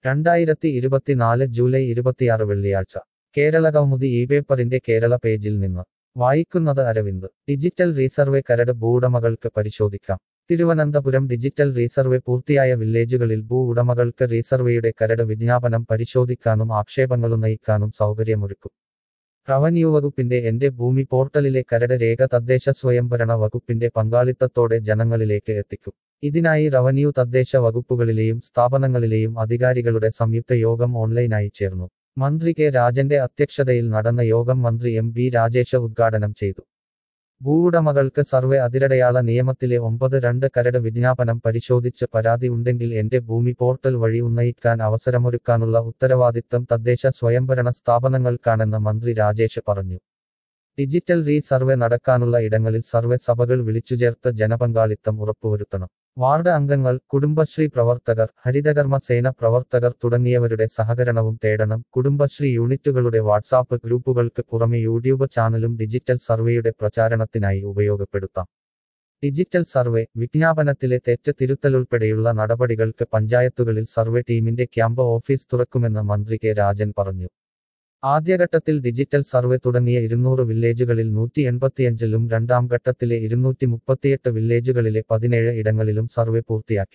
രണ്ടായിരത്തി ഇരുപത്തിനാല് ജൂലൈ ഇരുപത്തിയാറ് വെള്ളിയാഴ്ച കേരള കൗമുദി ഈ പേപ്പറിന്റെ കേരള പേജിൽ നിന്ന് വായിക്കുന്നത് അരവിന്ദ് ഡിജിറ്റൽ റീസർവേ കരട് ഭൂവുടമകൾക്ക് പരിശോധിക്കാം തിരുവനന്തപുരം ഡിജിറ്റൽ റീസർവേ പൂർത്തിയായ വില്ലേജുകളിൽ ഭൂ ഉടമകൾക്ക് റീസർവേയുടെ കരട് വിജ്ഞാപനം പരിശോധിക്കാനും ആക്ഷേപങ്ങളുന്നയിക്കാനും സൗകര്യമൊരുക്കും റവന്യൂ വകുപ്പിന്റെ എന്റെ ഭൂമി പോർട്ടലിലെ കരട് രേഖ തദ്ദേശ സ്വയംഭരണ വകുപ്പിന്റെ പങ്കാളിത്തത്തോടെ ജനങ്ങളിലേക്ക് എത്തിക്കും ഇതിനായി റവന്യൂ തദ്ദേശ വകുപ്പുകളിലെയും സ്ഥാപനങ്ങളിലെയും അധികാരികളുടെ സംയുക്ത യോഗം ഓൺലൈനായി ചേർന്നു മന്ത്രി കെ രാജന്റെ അധ്യക്ഷതയിൽ നടന്ന യോഗം മന്ത്രി എം ബി രാജേഷ ഉദ്ഘാടനം ചെയ്തു ഭൂവുടമകൾക്ക് സർവേ അതിരടയാള നിയമത്തിലെ ഒമ്പത് രണ്ട് കരട് വിജ്ഞാപനം പരിശോധിച്ച് പരാതി ഉണ്ടെങ്കിൽ എന്റെ ഭൂമി പോർട്ടൽ വഴി ഉന്നയിക്കാൻ അവസരമൊരുക്കാനുള്ള ഉത്തരവാദിത്തം തദ്ദേശ സ്വയംഭരണ സ്ഥാപനങ്ങൾക്കാണെന്ന് മന്ത്രി രാജേഷ് പറഞ്ഞു ഡിജിറ്റൽ റീ സർവേ നടക്കാനുള്ള ഇടങ്ങളിൽ സർവേ സഭകൾ വിളിച്ചുചേർത്ത് ജനപങ്കാളിത്തം ഉറപ്പുവരുത്തണം വാർഡ് അംഗങ്ങൾ കുടുംബശ്രീ പ്രവർത്തകർ ഹരിതകർമ്മ സേന പ്രവർത്തകർ തുടങ്ങിയവരുടെ സഹകരണവും തേടണം കുടുംബശ്രീ യൂണിറ്റുകളുടെ വാട്സാപ്പ് ഗ്രൂപ്പുകൾക്ക് പുറമെ യൂട്യൂബ് ചാനലും ഡിജിറ്റൽ സർവേയുടെ പ്രചാരണത്തിനായി ഉപയോഗപ്പെടുത്താം ഡിജിറ്റൽ സർവേ വിജ്ഞാപനത്തിലെ തെറ്റ് തിരുത്തലുൾപ്പെടെയുള്ള നടപടികൾക്ക് പഞ്ചായത്തുകളിൽ സർവേ ടീമിന്റെ ക്യാമ്പ് ഓഫീസ് തുറക്കുമെന്ന് മന്ത്രി കെ രാജൻ പറഞ്ഞു ആദ്യഘട്ടത്തിൽ ഡിജിറ്റൽ സർവേ തുടങ്ങിയ ഇരുന്നൂറ് വില്ലേജുകളിൽ നൂറ്റി എൺപത്തിയഞ്ചിലും രണ്ടാം ഘട്ടത്തിലെ ഇരുന്നൂറ്റി മുപ്പത്തിയെട്ട് വില്ലേജുകളിലെ പതിനേഴ് ഇടങ്ങളിലും സർവേ പൂർത്തിയാക്കി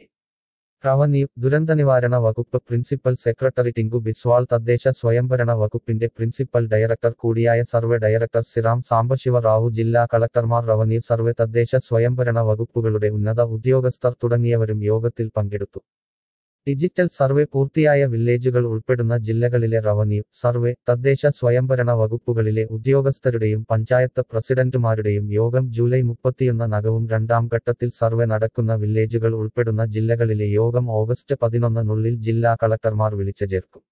റവന്യൂ ദുരന്തനിവാരണ വകുപ്പ് പ്രിൻസിപ്പൽ സെക്രട്ടറി ടിങ്കു ബിസ്വാൾ തദ്ദേശ സ്വയംഭരണ വകുപ്പിന്റെ പ്രിൻസിപ്പൽ ഡയറക്ടർ കൂടിയായ സർവേ ഡയറക്ടർ സിറാം സാംബശിവ റാവു ജില്ലാ കളക്ടർമാർ റവന്യൂ സർവേ തദ്ദേശ സ്വയംഭരണ വകുപ്പുകളുടെ ഉന്നത ഉദ്യോഗസ്ഥർ തുടങ്ങിയവരും യോഗത്തിൽ പങ്കെടുത്തു ഡിജിറ്റൽ സർവേ പൂർത്തിയായ വില്ലേജുകൾ ഉൾപ്പെടുന്ന ജില്ലകളിലെ റവന്യൂ സർവേ തദ്ദേശ സ്വയംഭരണ വകുപ്പുകളിലെ ഉദ്യോഗസ്ഥരുടെയും പഞ്ചായത്ത് പ്രസിഡന്റുമാരുടെയും യോഗം ജൂലൈ മുപ്പത്തിയൊന്ന് നകവും രണ്ടാം ഘട്ടത്തിൽ സർവേ നടക്കുന്ന വില്ലേജുകൾ ഉൾപ്പെടുന്ന ജില്ലകളിലെ യോഗം ഓഗസ്റ്റ് പതിനൊന്നിനുള്ളിൽ ജില്ലാ കളക്ടർമാർ വിളിച്ചു ചേർക്കും